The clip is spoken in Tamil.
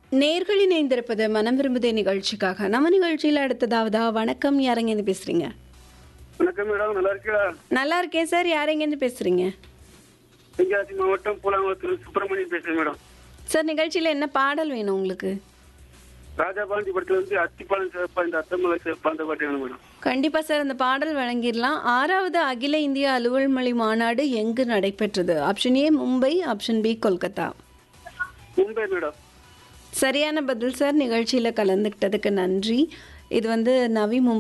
நேர்கள் இணைந்திருப்பது மனம் விரும்புதே நிகழ்ச்சிக்காக நம்ம நிகழ்ச்சியில் அடுத்ததாவதா வணக்கம் யாரெங்கேருந்து பேசுறீங்க வணக்கம் மேடம் நல்லா இருக்கீங்களா நல்லா இருக்கேன் சார் யாரெங்கேருந்து பேசுறீங்க தென்காசி மாவட்டம் பூலாங்குளத்தில் சுப்பிரமணியன் பேசுறேன் மேடம் சார் நிகழ்ச்சியில் என்ன பாடல் வேணும் உங்களுக்கு ராஜாபாண்டி படத்துல வந்து அத்திப்பாளம் சிறப்பா இந்த அத்தமலை சிறப்பா அந்த பாட்டு வேணும் மேடம் கண்டிப்பா சார் அந்த பாடல் வழங்கிடலாம் ஆறாவது அகில இந்திய அலுவல் மொழி மாநாடு எங்கு நடைபெற்றது option A Mumbai option B Kolkata Mumbai madam சரியான பதில் சார் நிகழ்ச்சியில் கலந்துக்கிட்டதுக்கு நன்றி இது வந்து நவி மும்பை